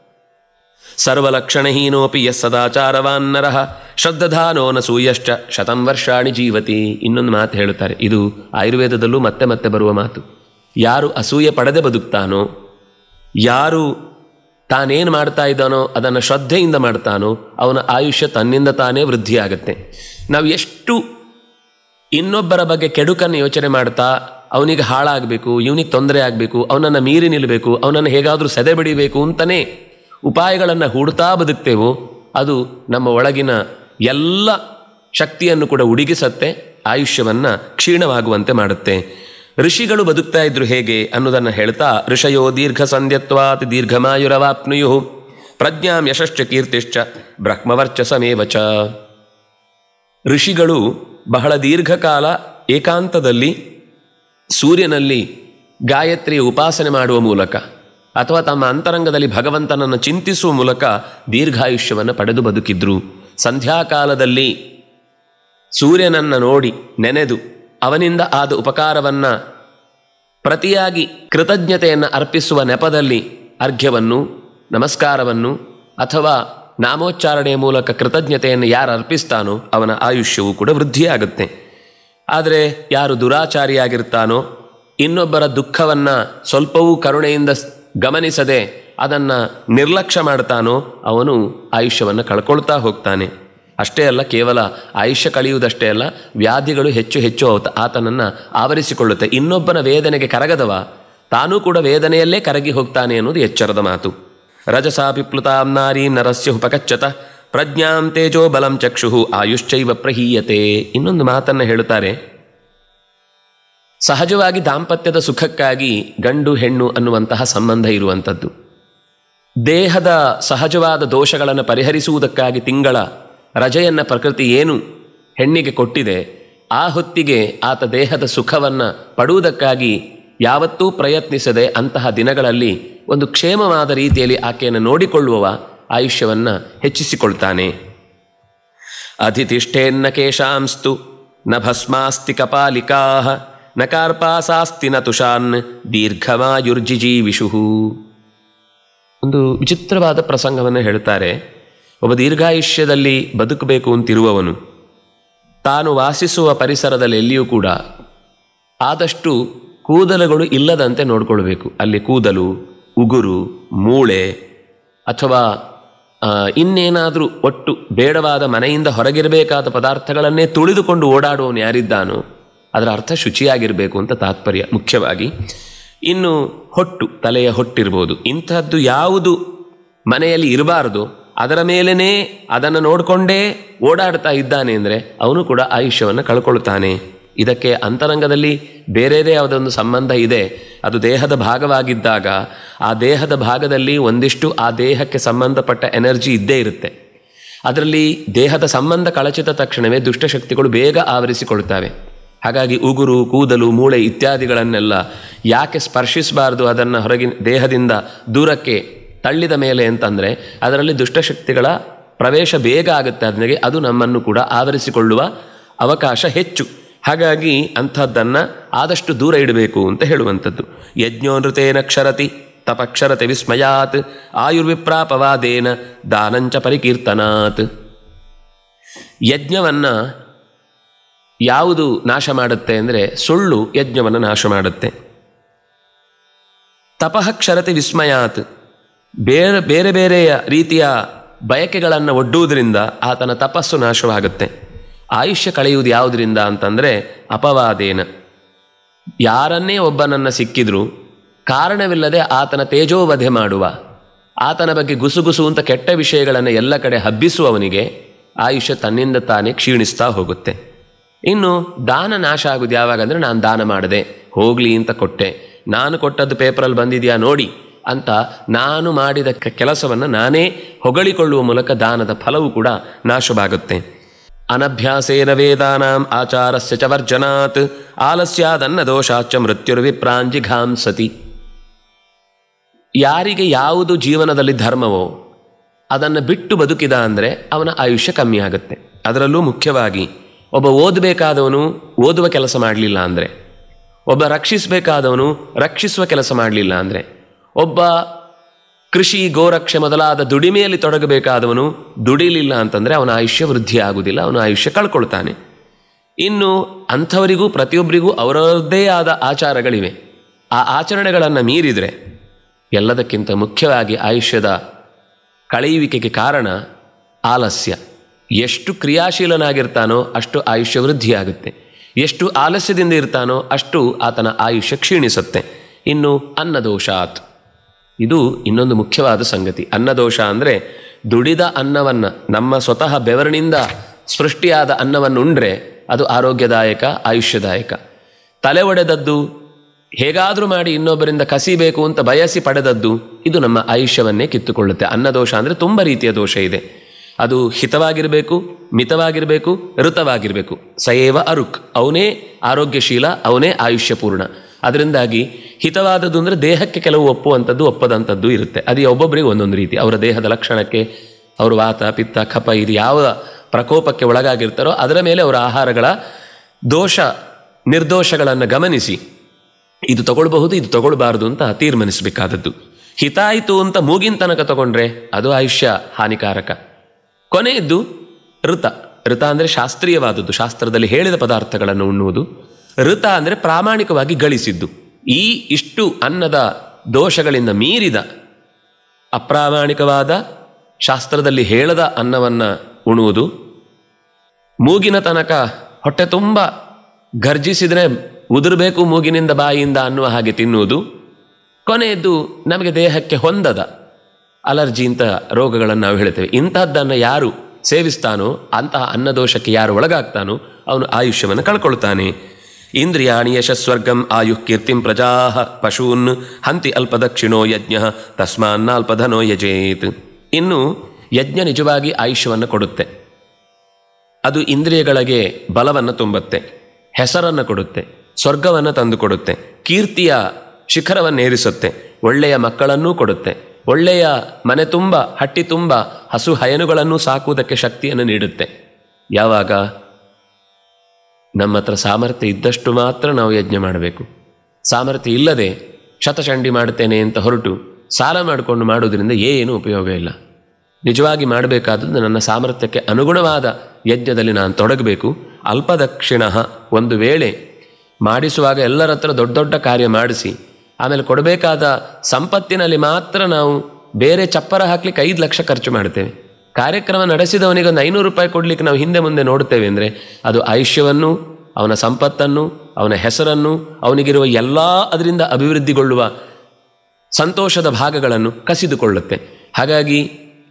Speaker 1: ಸರ್ವಲಕ್ಷಣಹೀನೋಪಿ ಯಸ್ ಸದಾಚಾರವಾನ್ ನರಃ ಶ್ರದ್ಧಾನೋ ನ ಸೂಯಶ್ಚ ಶತಂ ವರ್ಷಾಣಿ ಜೀವತಿ ಇನ್ನೊಂದು ಮಾತು ಹೇಳುತ್ತಾರೆ ಇದು ಆಯುರ್ವೇದದಲ್ಲೂ ಮತ್ತೆ ಮತ್ತೆ ಬರುವ ಮಾತು ಯಾರು ಅಸೂಯೆ ಪಡೆದೇ ಬದುಕ್ತಾನೋ ಯಾರು ತಾನೇನು ಮಾಡ್ತಾ ಇದ್ದಾನೋ ಅದನ್ನು ಶ್ರದ್ಧೆಯಿಂದ ಮಾಡ್ತಾನೋ ಅವನ ಆಯುಷ್ಯ ತನ್ನಿಂದ ತಾನೇ ವೃದ್ಧಿಯಾಗತ್ತೆ ನಾವು ಎಷ್ಟು ಇನ್ನೊಬ್ಬರ ಬಗ್ಗೆ ಕೆಡುಕನ್ನು ಯೋಚನೆ ಮಾಡ್ತಾ ಅವನಿಗೆ ಹಾಳಾಗಬೇಕು ಇವನಿಗೆ ತೊಂದರೆ ಆಗಬೇಕು ಅವನನ್ನು ಮೀರಿ ನಿಲ್ಲಬೇಕು ಅವನನ್ನು ಹೇಗಾದರೂ ಸೆದೆ ಬಿಡಿಬೇಕು ಅಂತಲೇ ಉಪಾಯಗಳನ್ನು ಹೂಡ್ತಾ ಬದುಕ್ತೇವೋ ಅದು ನಮ್ಮ ಒಳಗಿನ ಎಲ್ಲ ಶಕ್ತಿಯನ್ನು ಕೂಡ ಉಡುಗಿಸತ್ತೆ ಆಯುಷ್ಯವನ್ನು ಕ್ಷೀಣವಾಗುವಂತೆ ಮಾಡುತ್ತೆ ಋಷಿಗಳು ಬದುಕ್ತಾ ಇದ್ರು ಹೇಗೆ ಅನ್ನೋದನ್ನು ಹೇಳ್ತಾ ಋಷಯೋ ದೀರ್ಘ ಸಂಧ್ಯತ್ವಾತ್ ದೀರ್ಘಮಾಯುರವಾಪ್ನುಯು ಪ್ರಜ್ಞಾಂ ಯಶಶ್ಚ ಕೀರ್ತಿಶ್ಚ ಬ್ರಹ್ಮವರ್ಚಸಮೇವ ಚ ಋಷಿಗಳು ಬಹಳ ದೀರ್ಘಕಾಲ ಏಕಾಂತದಲ್ಲಿ ಸೂರ್ಯನಲ್ಲಿ ಗಾಯತ್ರಿಯ ಉಪಾಸನೆ ಮಾಡುವ ಮೂಲಕ ಅಥವಾ ತಮ್ಮ ಅಂತರಂಗದಲ್ಲಿ ಭಗವಂತನನ್ನು ಚಿಂತಿಸುವ ಮೂಲಕ ದೀರ್ಘಾಯುಷ್ಯವನ್ನು ಪಡೆದು ಬದುಕಿದ್ರು ಸಂಧ್ಯಾಕಾಲದಲ್ಲಿ ಸೂರ್ಯನನ್ನು ನೋಡಿ ನೆನೆದು ಅವನಿಂದ ಆದ ಉಪಕಾರವನ್ನು ಪ್ರತಿಯಾಗಿ ಕೃತಜ್ಞತೆಯನ್ನು ಅರ್ಪಿಸುವ ನೆಪದಲ್ಲಿ ಅರ್ಘ್ಯವನ್ನು ನಮಸ್ಕಾರವನ್ನು ಅಥವಾ ನಾಮೋಚ್ಚಾರಣೆಯ ಮೂಲಕ ಕೃತಜ್ಞತೆಯನ್ನು ಯಾರು ಅರ್ಪಿಸ್ತಾನೋ ಅವನ ಆಯುಷ್ಯವು ಕೂಡ ವೃದ್ಧಿಯಾಗುತ್ತೆ ಆದರೆ ಯಾರು ದುರಾಚಾರಿಯಾಗಿರ್ತಾನೋ ಇನ್ನೊಬ್ಬರ ದುಃಖವನ್ನು ಸ್ವಲ್ಪವೂ ಕರುಣೆಯಿಂದ ಸ್- ಗಮನಿಸದೆ ಅದನ್ನು ನಿರ್ಲಕ್ಷ್ಯ ಮಾಡ್ತಾನೋ ಅವನು ಆಯುಷ್ಯವನ್ನು ಕಳ್ಕೊಳ್ತಾ ಹೋಗ್ತಾನೆ ಅಷ್ಟೇ ಅಲ್ಲ ಕೇವಲ ಆಯುಷ್ಯ ಕಳೆಯುವುದಷ್ಟೇ ಅಲ್ಲ ವ್ಯಾಧಿಗಳು ಹೆಚ್ಚು ಹೆಚ್ಚು ಆತ- ಆತನನ್ನು ಆವರಿಸಿಕೊಳ್ಳುತ್ತೆ ಇನ್ನೊಬ್ಬನ ವೇದನೆಗೆ ಕರಗದವ ತಾನೂ ಕೂಡ ವೇದನೆಯಲ್ಲೇ ಕರಗಿ ಹೋಗ್ತಾನೆ ಅನ್ನೋದು ಎಚ್ಚರದ ಮಾತು ರಜಸಾ ಪಿಪ್ಲುತಾಂ ನಾರೀಂ ನರಸ್ಯ ಉಪಕಚ್ಚತ ಪ್ರಜ್ಞಾಂ ತೇಜೋ ಬಲಂ ಚಕ್ಷು ಆಯುಶ್ಚೈವ ಪ್ರಹೀಯತೆ ಇನ್ನೊಂದು ಮಾತನ್ನು ಹೇಳುತ್ತಾರೆ ಸಹಜವಾಗಿ ದಾಂಪತ್ಯದ ಸುಖಕ್ಕಾಗಿ ಗಂಡು ಹೆಣ್ಣು ಅನ್ನುವಂತಹ ಸಂಬಂಧ ಇರುವಂಥದ್ದು ದೇಹದ ಸಹಜವಾದ ದೋಷಗಳನ್ನು ಪರಿಹರಿಸುವುದಕ್ಕಾಗಿ ತಿಂಗಳ ರಜೆಯನ್ನು ಪ್ರಕೃತಿ ಏನು ಹೆಣ್ಣಿಗೆ ಕೊಟ್ಟಿದೆ ಆ ಹೊತ್ತಿಗೆ ಆತ ದೇಹದ ಸುಖವನ್ನು ಪಡುವುದಕ್ಕಾಗಿ ಯಾವತ್ತೂ ಪ್ರಯತ್ನಿಸದೆ ಅಂತಹ ದಿನಗಳಲ್ಲಿ ಒಂದು ಕ್ಷೇಮವಾದ ರೀತಿಯಲ್ಲಿ ಆಕೆಯನ್ನು ನೋಡಿಕೊಳ್ಳುವವ ಆಯುಷ್ಯವನ್ನು ಹೆಚ್ಚಿಸಿಕೊಳ್ತಾನೆ ಅಧಿತಿಷ್ಠೇನ್ನ ಕೇಶಾಂಸ್ತು ನ ಭಸ್ಮಾಸ್ತಿ ಕಪಾಲಿಕಾ ನ ಕಾರ್ಪಾಸಾಸ್ತಿ ನ ತುಷಾನ್ ದೀರ್ಘಮಾಯುರ್ಜಿಜೀವಿಷು ಒಂದು ವಿಚಿತ್ರವಾದ ಪ್ರಸಂಗವನ್ನು ಹೇಳ್ತಾರೆ ಒಬ್ಬ ದೀರ್ಘಾಯುಷ್ಯದಲ್ಲಿ ಬದುಕಬೇಕು ಅಂತಿರುವವನು ತಾನು ವಾಸಿಸುವ ಪರಿಸರದಲ್ಲಿ ಎಲ್ಲಿಯೂ ಕೂಡ ಆದಷ್ಟು ಕೂದಲುಗಳು ಇಲ್ಲದಂತೆ ನೋಡಿಕೊಳ್ಬೇಕು ಅಲ್ಲಿ ಕೂದಲು ಉಗುರು ಮೂಳೆ ಅಥವಾ ಆ, ಇನ್ನೇನಾದರೂ ಒಟ್ಟು ಬೇಡವಾದ ಮನೆಯಿಂದ ಹೊರಗಿರಬೇಕಾದ ಪದಾರ್ಥಗಳನ್ನೇ ತುಳಿದುಕೊಂಡು ಓಡಾಡುವವನು ಯಾರಿದ್ದಾನೋ ಅದರ ಅರ್ಥ ಶುಚಿಯಾಗಿರಬೇಕು ಅಂತ ತಾತ್ಪರ್ಯ ಮುಖ್ಯವಾಗಿ ಇನ್ನು ಹೊಟ್ಟು ತಲೆಯ ಹೊಟ್ಟಿರ್ಬೋದು ಇಂತಹದ್ದು ಯಾವುದು ಮನೆಯಲ್ಲಿ ಇರಬಾರದು ಅದರ ಮೇಲೇ ಅದನ್ನು ನೋಡಿಕೊಂಡೇ ಓಡಾಡ್ತಾ ಇದ್ದಾನೆ ಅಂದರೆ ಅವನು ಕೂಡ ಆಯುಷ್ಯವನ್ನು ಕಳ್ಕೊಳ್ತಾನೆ ಇದಕ್ಕೆ ಅಂತರಂಗದಲ್ಲಿ ಬೇರೆದೇ ಯಾವುದೊಂದು ಸಂಬಂಧ ಇದೆ ಅದು ದೇಹದ ಭಾಗವಾಗಿದ್ದಾಗ ಆ ದೇಹದ ಭಾಗದಲ್ಲಿ ಒಂದಿಷ್ಟು ಆ ದೇಹಕ್ಕೆ ಸಂಬಂಧಪಟ್ಟ ಎನರ್ಜಿ ಇದ್ದೇ ಇರುತ್ತೆ ಅದರಲ್ಲಿ ದೇಹದ ಸಂಬಂಧ ಕಳಚಿದ ತಕ್ಷಣವೇ ದುಷ್ಟಶಕ್ತಿಗಳು ಬೇಗ ಆವರಿಸಿಕೊಳ್ತವೆ ಹಾಗಾಗಿ ಉಗುರು ಕೂದಲು ಮೂಳೆ ಇತ್ಯಾದಿಗಳನ್ನೆಲ್ಲ ಯಾಕೆ ಸ್ಪರ್ಶಿಸಬಾರ್ದು ಅದನ್ನು ಹೊರಗಿನ ದೇಹದಿಂದ ದೂರಕ್ಕೆ ತಳ್ಳಿದ ಮೇಲೆ ಅಂತಂದರೆ ಅದರಲ್ಲಿ ದುಷ್ಟಶಕ್ತಿಗಳ ಪ್ರವೇಶ ಬೇಗ ಆಗುತ್ತೆ ಅದನಿಗೆ ಅದು ನಮ್ಮನ್ನು ಕೂಡ ಆವರಿಸಿಕೊಳ್ಳುವ ಅವಕಾಶ ಹೆಚ್ಚು ಹಾಗಾಗಿ ಅಂಥದ್ದನ್ನು ಆದಷ್ಟು ದೂರ ಇಡಬೇಕು ಅಂತ ಹೇಳುವಂಥದ್ದು ಯಜ್ಞೋನೃತೇನ ಕ್ಷರತಿ ತಪಕ್ಷರತೆ ವಿಸ್ಮಯಾತ್ ಆಯುರ್ವಿಪ್ರಾಪವಾದೇನ ದಾನಂಚ ಪರಿಕೀರ್ತನಾತ್ ಯಜ್ಞವನ್ನು ಯಾವುದು ನಾಶ ಮಾಡುತ್ತೆ ಅಂದರೆ ಸುಳ್ಳು ಯಜ್ಞವನ್ನು ನಾಶ ಮಾಡುತ್ತೆ ತಪಃ ಕ್ಷರತೆ ವಿಸ್ಮಯಾತ್ ಬೇರೆ ಬೇರೆ ಬೇರೆಯ ರೀತಿಯ ಬಯಕೆಗಳನ್ನು ಒಡ್ಡುವುದರಿಂದ ಆತನ ತಪಸ್ಸು ನಾಶವಾಗುತ್ತೆ ಆಯುಷ್ಯ ಕಳೆಯುವುದು ಯಾವುದರಿಂದ ಅಂತಂದರೆ ಅಪವಾದೇನ ಯಾರನ್ನೇ ಒಬ್ಬನನ್ನು ಸಿಕ್ಕಿದ್ರು ಕಾರಣವಿಲ್ಲದೆ ಆತನ ತೇಜೋವಧೆ ಮಾಡುವ ಆತನ ಬಗ್ಗೆ ಗುಸುಗುಸು ಅಂತ ಕೆಟ್ಟ ವಿಷಯಗಳನ್ನು ಎಲ್ಲ ಕಡೆ ಹಬ್ಬಿಸುವವನಿಗೆ ಆಯುಷ್ಯ ತನ್ನಿಂದ ತಾನೇ ಕ್ಷೀಣಿಸ್ತಾ ಹೋಗುತ್ತೆ ಇನ್ನು ದಾನ ನಾಶ ಆಗೋದು ಯಾವಾಗ ಅಂದರೆ ನಾನು ದಾನ ಮಾಡಿದೆ ಹೋಗಲಿ ಅಂತ ಕೊಟ್ಟೆ ನಾನು ಕೊಟ್ಟದ್ದು ಪೇಪರಲ್ಲಿ ಬಂದಿದೆಯಾ ನೋಡಿ ಅಂತ ನಾನು ಮಾಡಿದ ಕೆ- ಕೆಲಸವನ್ನು ನಾನೇ ಹೊಗಳಿಕೊಳ್ಳುವ ಮೂಲಕ ದಾನದ ಫಲವು ಕೂಡ ನಾಶವಾಗುತ್ತೆ ಅನಭ್ಯಾಸೇನ ವೇದಾನಾಂ ಆಚಾರಸ್ಯ ಚ ವರ್ಜನಾತ್ ಆಲಸ್ಯಾದನ್ನ ದೋಷಾಚ ಮೃತ್ಯುರ್ವಿಪ್ರಾಂಜಿಘಾಂಸತಿ ಯಾರಿಗೆ ಯಾವುದು ಜೀವನದಲ್ಲಿ ಧರ್ಮವೋ ಅದನ್ನು ಬಿಟ್ಟು ಬದುಕಿದ ಅಂದರೆ ಅವನ ಆಯುಷ್ಯ ಕಮ್ಮಿ ಆಗುತ್ತೆ ಅದರಲ್ಲೂ ಮುಖ್ಯವಾಗಿ ಒಬ್ಬ ಓದಬೇಕಾದವನು ಓದುವ ಕೆಲಸ ಮಾಡಲಿಲ್ಲ ಅಂದರೆ ಒಬ್ಬ ರಕ್ಷಿಸಬೇಕಾದವನು ರಕ್ಷಿಸುವ ಕೆಲಸ ಮಾಡಲಿಲ್ಲ ಅಂದರೆ ಒಬ್ಬ ಕೃಷಿ ಗೋರಕ್ಷೆ ಮೊದಲಾದ ದುಡಿಮೆಯಲ್ಲಿ ತೊಡಗಬೇಕಾದವನು ದುಡಿಲಿಲ್ಲ ಅಂತಂದರೆ ಅವನ ಆಯುಷ್ಯ ವೃದ್ಧಿ ಆಗುವುದಿಲ್ಲ ಅವನ ಆಯುಷ್ಯ ಕಳ್ಕೊಳ್ತಾನೆ ಇನ್ನು ಅಂಥವರಿಗೂ ಪ್ರತಿಯೊಬ್ಬರಿಗೂ ಅವರದ್ದೇ ಆದ ಆಚಾರಗಳಿವೆ ಆ ಆಚರಣೆಗಳನ್ನು ಮೀರಿದರೆ ಎಲ್ಲದಕ್ಕಿಂತ ಮುಖ್ಯವಾಗಿ ಆಯುಷ್ಯದ ಕಳೆಯುವಿಕೆಗೆ ಕಾರಣ ಆಲಸ್ಯ ಎಷ್ಟು ಕ್ರಿಯಾಶೀಲನಾಗಿರ್ತಾನೋ ಅಷ್ಟು ಆಯುಷ್ಯ ವೃದ್ಧಿಯಾಗುತ್ತೆ ಎಷ್ಟು ಆಲಸ್ಯದಿಂದ ಇರ್ತಾನೋ ಅಷ್ಟು ಆತನ ಆಯುಷ್ಯ ಕ್ಷೀಣಿಸುತ್ತೆ ಇನ್ನು ಅನ್ನದೋಷಾತ್ ಇದು ಇನ್ನೊಂದು ಮುಖ್ಯವಾದ ಸಂಗತಿ ಅನ್ನದೋಷ ಅಂದರೆ ದುಡಿದ ಅನ್ನವನ್ನು ನಮ್ಮ ಸ್ವತಃ ಬೆವರಿನಿಂದ ಸೃಷ್ಟಿಯಾದ ಅನ್ನವನ್ನು ಉಂಡ್ರೆ ಅದು ಆರೋಗ್ಯದಾಯಕ ಆಯುಷ್ಯದಾಯಕ ತಲೆ ಒಡೆದದ್ದು ಹೇಗಾದರೂ ಮಾಡಿ ಇನ್ನೊಬ್ಬರಿಂದ ಕಸಿಬೇಕು ಅಂತ ಬಯಸಿ ಪಡೆದದ್ದು ಇದು ನಮ್ಮ ಆಯುಷ್ಯವನ್ನೇ ಕಿತ್ತುಕೊಳ್ಳುತ್ತೆ ಅನ್ನದೋಷ ಅಂದರೆ ತುಂಬ ರೀತಿಯ ದೋಷ ಇದೆ ಅದು ಹಿತವಾಗಿರಬೇಕು ಮಿತವಾಗಿರಬೇಕು ಋತವಾಗಿರಬೇಕು ಸಯೇವ ಅರುಕ್ ಅವನೇ ಆರೋಗ್ಯಶೀಲ ಅವನೇ ಆಯುಷ್ಯಪೂರ್ಣ ಅದರಿಂದಾಗಿ ಹಿತವಾದದ್ದು ಅಂದರೆ ದೇಹಕ್ಕೆ ಕೆಲವು ಒಪ್ಪುವಂಥದ್ದು ಒಪ್ಪದಂಥದ್ದು ಇರುತ್ತೆ ಅದು ಒಬ್ಬೊಬ್ಬರಿಗೆ ಒಂದೊಂದು ರೀತಿ ಅವರ ದೇಹದ ಲಕ್ಷಣಕ್ಕೆ ಅವರು ವಾತ ಪಿತ್ತ ಕಫ ಇದು ಯಾವ ಪ್ರಕೋಪಕ್ಕೆ ಒಳಗಾಗಿರ್ತಾರೋ ಅದರ ಮೇಲೆ ಅವರ ಆಹಾರಗಳ ದೋಷ ನಿರ್ದೋಷಗಳನ್ನು ಗಮನಿಸಿ ಇದು ತಗೊಳ್ಬಹುದು ಇದು ತಗೊಳ್ಬಾರ್ದು ಅಂತ ತೀರ್ಮಾನಿಸಬೇಕಾದದ್ದು ಹಿತಾಯಿತು ಅಂತ ಮೂಗಿನ ತನಕ ತಗೊಂಡ್ರೆ ಅದು ಆಯುಷ್ಯ ಹಾನಿಕಾರಕ ಕೊನೆಯದ್ದು ಋತ ಋತ ಅಂದರೆ ಶಾಸ್ತ್ರೀಯವಾದದ್ದು ಶಾಸ್ತ್ರದಲ್ಲಿ ಹೇಳಿದ ಪದಾರ್ಥಗಳನ್ನು ಉಣ್ಣುವುದು ಋತ ಅಂದರೆ ಪ್ರಾಮಾಣಿಕವಾಗಿ ಗಳಿಸಿದ್ದು ಈ ಇಷ್ಟು ಅನ್ನದ ದೋಷಗಳಿಂದ ಮೀರಿದ ಅಪ್ರಾಮಾಣಿಕವಾದ ಶಾಸ್ತ್ರದಲ್ಲಿ ಹೇಳದ ಅನ್ನವನ್ನು ಉಣುವುದು ಮೂಗಿನ ತನಕ ಹೊಟ್ಟೆ ತುಂಬ ಗರ್ಜಿಸಿದರೆ ಉದುರಬೇಕು ಮೂಗಿನಿಂದ ಬಾಯಿಯಿಂದ ಅನ್ನುವ ಹಾಗೆ ತಿನ್ನುವುದು ಕೊನೆಯದ್ದು ನಮಗೆ ದೇಹಕ್ಕೆ ಹೊಂದದ ಅಲರ್ಜಿ ಇಂಥ ರೋಗಗಳನ್ನು ನಾವು ಹೇಳ್ತೇವೆ ಇಂಥದ್ದನ್ನು ಯಾರು ಸೇವಿಸ್ತಾನೋ ಅಂತಹ ಅನ್ನದೋಷಕ್ಕೆ ಯಾರು ಒಳಗಾಗ್ತಾನೋ ಅವನು ಆಯುಷ್ಯವನ್ನು ಕಳ್ಕೊಳ್ತಾನೆ ಇಂದ್ರಿಯಾಣಿ ಯಶಸ್ವರ್ಗಂ ಆಯು ಕೀರ್ತಿಂ ಪ್ರಜಾ ಪಶೂನ್ ಹಂತಿ ಅಲ್ಪದಕ್ಷಿಣೋ ಯಜ್ಞ ತಸ್ಮಾನ್ನಲ್ಪಧನೋ ಯಜೇತ್ ಇನ್ನು ಯಜ್ಞ ನಿಜವಾಗಿ ಆಯುಷ್ಯವನ್ನು ಕೊಡುತ್ತೆ ಅದು ಇಂದ್ರಿಯಗಳಿಗೆ ಬಲವನ್ನು ತುಂಬುತ್ತೆ ಹೆಸರನ್ನು ಕೊಡುತ್ತೆ ಸ್ವರ್ಗವನ್ನು ತಂದುಕೊಡುತ್ತೆ ಕೀರ್ತಿಯ ಶಿಖರವನ್ನೇರಿಸುತ್ತೆ ಒಳ್ಳೆಯ ಮಕ್ಕಳನ್ನೂ ಕೊಡುತ್ತೆ ಒಳ್ಳೆಯ ಮನೆ ತುಂಬ ಹಟ್ಟಿ ತುಂಬ ಹಸು ಹಯನುಗಳನ್ನು ಸಾಕುವುದಕ್ಕೆ ಶಕ್ತಿಯನ್ನು ನೀಡುತ್ತೆ ಯಾವಾಗ ನಮ್ಮ ಹತ್ರ ಸಾಮರ್ಥ್ಯ ಇದ್ದಷ್ಟು ಮಾತ್ರ ನಾವು ಯಜ್ಞ ಮಾಡಬೇಕು ಸಾಮರ್ಥ್ಯ ಇಲ್ಲದೆ ಶತಚಂಡಿ ಮಾಡುತ್ತೇನೆ ಅಂತ ಹೊರಟು ಸಾಲ ಮಾಡಿಕೊಂಡು ಮಾಡೋದ್ರಿಂದ ಏನು ಉಪಯೋಗ ಇಲ್ಲ ನಿಜವಾಗಿ ಮಾಡಬೇಕಾದದ್ದು ನನ್ನ ಸಾಮರ್ಥ್ಯಕ್ಕೆ ಅನುಗುಣವಾದ ಯಜ್ಞದಲ್ಲಿ ನಾನು ತೊಡಗಬೇಕು ಅಲ್ಪದಕ್ಷಿಣ ಒಂದು ವೇಳೆ ಮಾಡಿಸುವಾಗ ಎಲ್ಲರ ಹತ್ರ ದೊಡ್ಡ ದೊಡ್ಡ ಕಾರ್ಯ ಮಾಡಿಸಿ ಆಮೇಲೆ ಕೊಡಬೇಕಾದ ಸಂಪತ್ತಿನಲ್ಲಿ ಮಾತ್ರ ನಾವು ಬೇರೆ ಚಪ್ಪರ ಹಾಕ್ಲಿಕ್ಕೆ ಐದು ಲಕ್ಷ ಖರ್ಚು ಮಾಡ್ತೇವೆ ಕಾರ್ಯಕ್ರಮ ನಡೆಸಿದವನಿಗೆ ಒಂದು ಐನೂರು ರೂಪಾಯಿ ಕೊಡಲಿಕ್ಕೆ ನಾವು ಹಿಂದೆ ಮುಂದೆ ನೋಡ್ತೇವೆ ಅಂದರೆ ಅದು ಆಯುಷ್ಯವನ್ನು ಅವನ ಸಂಪತ್ತನ್ನು ಅವನ ಹೆಸರನ್ನು ಅವನಿಗಿರುವ ಎಲ್ಲ ಅದರಿಂದ ಅಭಿವೃದ್ಧಿಗೊಳ್ಳುವ ಸಂತೋಷದ ಭಾಗಗಳನ್ನು ಕಸಿದುಕೊಳ್ಳುತ್ತೆ ಹಾಗಾಗಿ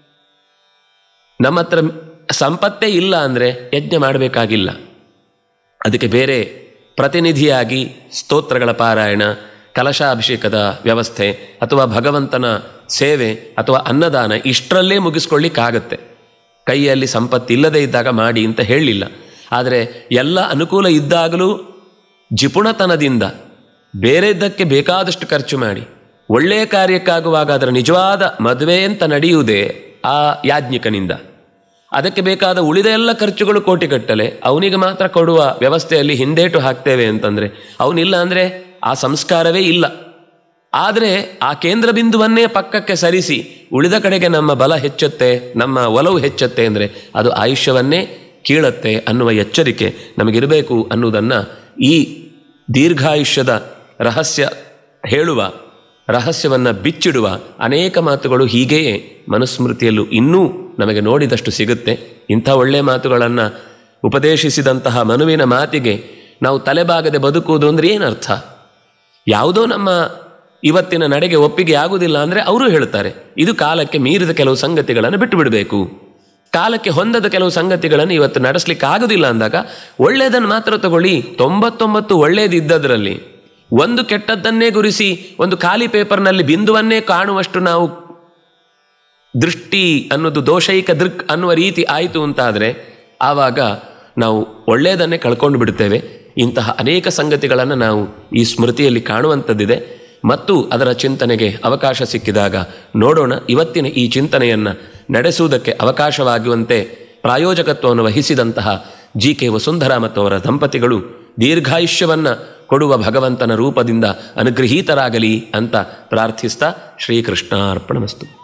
Speaker 1: ನಮ್ಮ ಹತ್ರ ಸಂಪತ್ತೇ ಇಲ್ಲ ಅಂದರೆ ಯಜ್ಞ ಮಾಡಬೇಕಾಗಿಲ್ಲ ಅದಕ್ಕೆ ಬೇರೆ ಪ್ರತಿನಿಧಿಯಾಗಿ ಸ್ತೋತ್ರಗಳ ಪಾರಾಯಣ ಕಲಶಾಭಿಷೇಕದ ವ್ಯವಸ್ಥೆ ಅಥವಾ ಭಗವಂತನ ಸೇವೆ ಅಥವಾ ಅನ್ನದಾನ ಇಷ್ಟರಲ್ಲೇ ಮುಗಿಸ್ಕೊಳ್ಳಿಕ್ಕಾಗತ್ತೆ ಕೈಯಲ್ಲಿ ಸಂಪತ್ತಿಲ್ಲದೇ ಇದ್ದಾಗ ಮಾಡಿ ಅಂತ ಹೇಳಲಿಲ್ಲ ಆದರೆ ಎಲ್ಲ ಅನುಕೂಲ ಇದ್ದಾಗಲೂ ಜಿಪುಣತನದಿಂದ ಬೇರೆದ್ದಕ್ಕೆ ಬೇಕಾದಷ್ಟು ಖರ್ಚು ಮಾಡಿ ಒಳ್ಳೆಯ ಕಾರ್ಯಕ್ಕಾಗುವಾಗ ಅದರ ನಿಜವಾದ ಮದುವೆ ಅಂತ ನಡೆಯುವುದೇ ಆ ಯಾಜ್ಞಿಕನಿಂದ ಅದಕ್ಕೆ ಬೇಕಾದ ಉಳಿದ ಎಲ್ಲ ಖರ್ಚುಗಳು ಕೋಟಿಗಟ್ಟಲೆ ಅವನಿಗೆ ಮಾತ್ರ ಕೊಡುವ ವ್ಯವಸ್ಥೆಯಲ್ಲಿ ಹಿಂದೇಟು ಹಾಕ್ತೇವೆ ಅಂತಂದರೆ ಅವನಿಲ್ಲ ಅಂದರೆ ಆ ಸಂಸ್ಕಾರವೇ ಇಲ್ಲ ಆದರೆ ಆ ಕೇಂದ್ರ ಬಿಂದುವನ್ನೇ ಪಕ್ಕಕ್ಕೆ ಸರಿಸಿ ಉಳಿದ ಕಡೆಗೆ ನಮ್ಮ ಬಲ ಹೆಚ್ಚುತ್ತೆ ನಮ್ಮ ಒಲವು ಹೆಚ್ಚುತ್ತೆ ಅಂದರೆ ಅದು ಆಯುಷ್ಯವನ್ನೇ ಕೀಳತ್ತೆ ಅನ್ನುವ ಎಚ್ಚರಿಕೆ ನಮಗಿರಬೇಕು ಅನ್ನುವುದನ್ನು ಈ ದೀರ್ಘಾಯುಷ್ಯದ ರಹಸ್ಯ ಹೇಳುವ ರಹಸ್ಯವನ್ನು ಬಿಚ್ಚಿಡುವ ಅನೇಕ ಮಾತುಗಳು ಹೀಗೆಯೇ ಮನುಸ್ಮೃತಿಯಲ್ಲೂ ಇನ್ನೂ ನಮಗೆ ನೋಡಿದಷ್ಟು ಸಿಗುತ್ತೆ ಇಂಥ ಒಳ್ಳೆಯ ಮಾತುಗಳನ್ನು ಉಪದೇಶಿಸಿದಂತಹ ಮನುವಿನ ಮಾತಿಗೆ ನಾವು ತಲೆಬಾಗದೆ ಬದುಕುವುದು ಅಂದರೆ ಏನರ್ಥ ಯಾವುದೋ ನಮ್ಮ ಇವತ್ತಿನ ನಡೆಗೆ ಒಪ್ಪಿಗೆ ಆಗುವುದಿಲ್ಲ ಅಂದರೆ ಅವರು ಹೇಳ್ತಾರೆ ಇದು ಕಾಲಕ್ಕೆ ಮೀರಿದ ಕೆಲವು ಸಂಗತಿಗಳನ್ನು ಬಿಟ್ಟು ಬಿಡಬೇಕು ಕಾಲಕ್ಕೆ ಹೊಂದದ ಕೆಲವು ಸಂಗತಿಗಳನ್ನು ಇವತ್ತು ನಡೆಸಲಿಕ್ಕೆ ಆಗೋದಿಲ್ಲ ಅಂದಾಗ ಒಳ್ಳೆಯದನ್ನು ಮಾತ್ರ ತಗೊಳ್ಳಿ ತೊಂಬತ್ತೊಂಬತ್ತು ಒಳ್ಳೆಯದಿದ್ದದರಲ್ಲಿ ಒಂದು ಕೆಟ್ಟದ್ದನ್ನೇ ಗುರಿಸಿ ಒಂದು ಖಾಲಿ ಪೇಪರ್ನಲ್ಲಿ ಬಿಂದುವನ್ನೇ ಕಾಣುವಷ್ಟು ನಾವು ದೃಷ್ಟಿ ಅನ್ನೋದು ದೋಷೈಕ ದೃಕ್ ಅನ್ನುವ ರೀತಿ ಆಯಿತು ಅಂತಾದರೆ ಆವಾಗ ನಾವು ಒಳ್ಳೆಯದನ್ನೇ ಕಳ್ಕೊಂಡು ಬಿಡುತ್ತೇವೆ ಇಂತಹ ಅನೇಕ ಸಂಗತಿಗಳನ್ನು ನಾವು ಈ ಸ್ಮೃತಿಯಲ್ಲಿ ಕಾಣುವಂಥದ್ದಿದೆ ಮತ್ತು ಅದರ ಚಿಂತನೆಗೆ ಅವಕಾಶ ಸಿಕ್ಕಿದಾಗ ನೋಡೋಣ ಇವತ್ತಿನ ಈ ಚಿಂತನೆಯನ್ನು ನಡೆಸುವುದಕ್ಕೆ ಅವಕಾಶವಾಗುವಂತೆ ಪ್ರಾಯೋಜಕತ್ವವನ್ನು ವಹಿಸಿದಂತಹ ಜಿ ಕೆ ವಸುಂಧರ ಮತ್ತು ಅವರ ದಂಪತಿಗಳು ದೀರ್ಘಾಯುಷ್ಯವನ್ನು ಕೊಡುವ ಭಗವಂತನ ರೂಪದಿಂದ ಅನುಗೃಹೀತರಾಗಲಿ ಅಂತ ಪ್ರಾರ್ಥಿಸ್ತಾ ಶ್ರೀಕೃಷ್ಣಾರ್ಪಣಮಸ್ತು